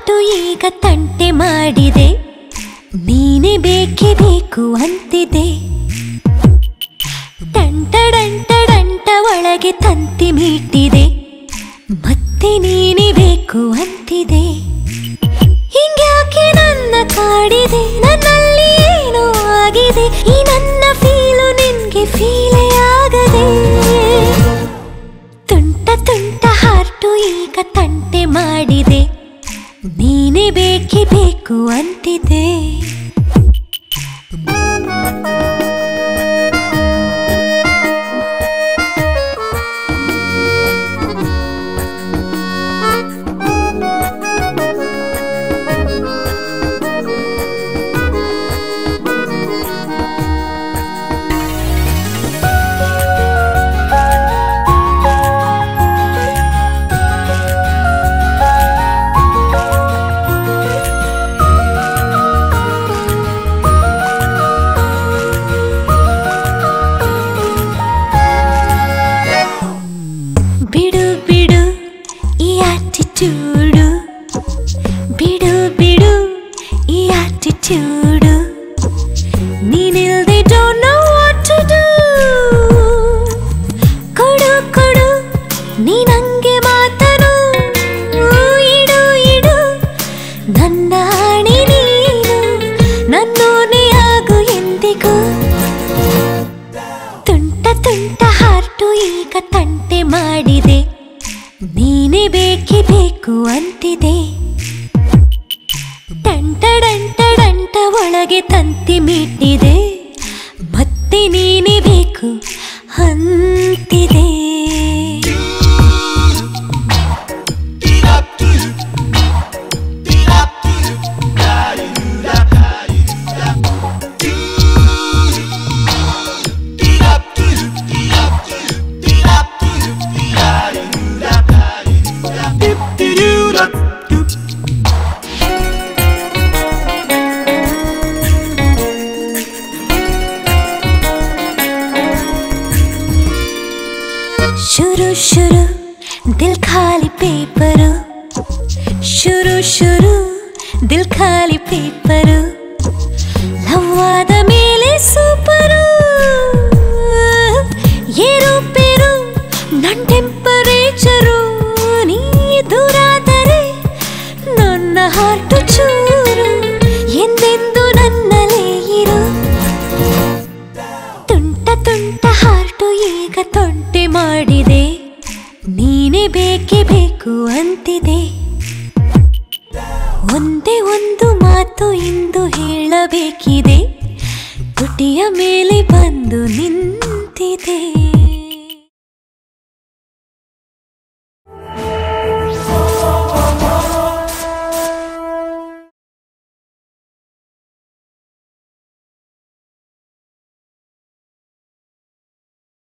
heart ಈಗ ತಂಟೆ ಮಾಡಿದೆ ನೀನೇ ಬೇಕೇ ಬೇಕು ಅಂತಿದೆ ಟಂಟ ಡಂಟ ಡಂಟ ಒಳಗೆ ತಂತಿ ಮೀಟಿದೆ ಮತ್ತೆ ನೀನೇ ಬೇಕು ಅಂತಿದೆ ಹಿಂಗ್ಯಾಕೆ ನನ್ನ ಕಾಡಿದೆ ನನ್ನಲ್ಲಿ ಏನೋ ಆಗಿದೆ ಈ ನನ್ನ ಫೀಲು ನಿನ್ಗೆ ಫೀಲೇ ಆಗದೆ ತುಂಟ ತುಂಟ ಹಾರ್ಟು ಈಗ ತಂಟೆ ಮಾಡಿದೆ ನೀನೇ ಬೇಕೇ ಬೇಕು ಅಂತಿದೆ ಬಿಡು ಬಿಡು ಈ ಆಟಿಟ್ಯೂಡು ಬಿಡು ಬಿಡು ಈ ಆಟಿಟ್ಯೂಡು ನೀನಿಲ್ದೆ don't know what to do ಕೊಡು ಕೊಡು ನೀನಂಗೆ ಮಾತನು ಇಡು ಇಡು ನನ್ನ ಆಣೆ ನೀನು ನನ್ನೋನೆ ಆಗು ಎಂದಿಗೂ ತುಂಟ ತುಂಟ ಹಾರ್ಟು ಈಗ ತಂಟೆ ಮಾಡಿದೆ ನೀನೇ ಬೇಕೇ ಬೇಕು ಅಂತಿದೆ ಟಂಟ ಡಂಟ ಡಂಟ ಒಳಗೆ ತಂತಿ ಮೀಟಿದೆ ಮತ್ತೆ ನೀನೇ ಬೇಕು ಅಂತಿದೆ ಶುರು ಶುರು ದಿಲ್ ಖಾಲಿ ಪೇಪರು ಶುರು ಶುರು ದಿಲ್ ಖಾಲಿ ಪೇಪರು ಲವ್ವಾದ ಮೇಲೆ ಸೂಪರು ಏರುಪೇರು ನನ್ ಟೆಂಪರೇಚರು ನೀ ದೂರಾದರೆ ನನ್ನ ಹಾರ್ಟು ಚೂರು ಎಂದೆಂದು ನನ್ನಲೇ ಇರು ತುಂಟ ತುಂಟ ಹಾರ್ಟು ಈಗ ತೊಂಟೆ ಮಾಡಿದೆ ನೀನೇ ಬೇಕೇ ಬೇಕು ಅಂತಿದೆ ಒಂದೇ ಒಂದು ಮಾತು ಇಂದು ಹೇಳಬೇಕಿದೆ ತುಟಿಯ ಮೇಲೆ ಬಂದು ನಿಂತಿದೆ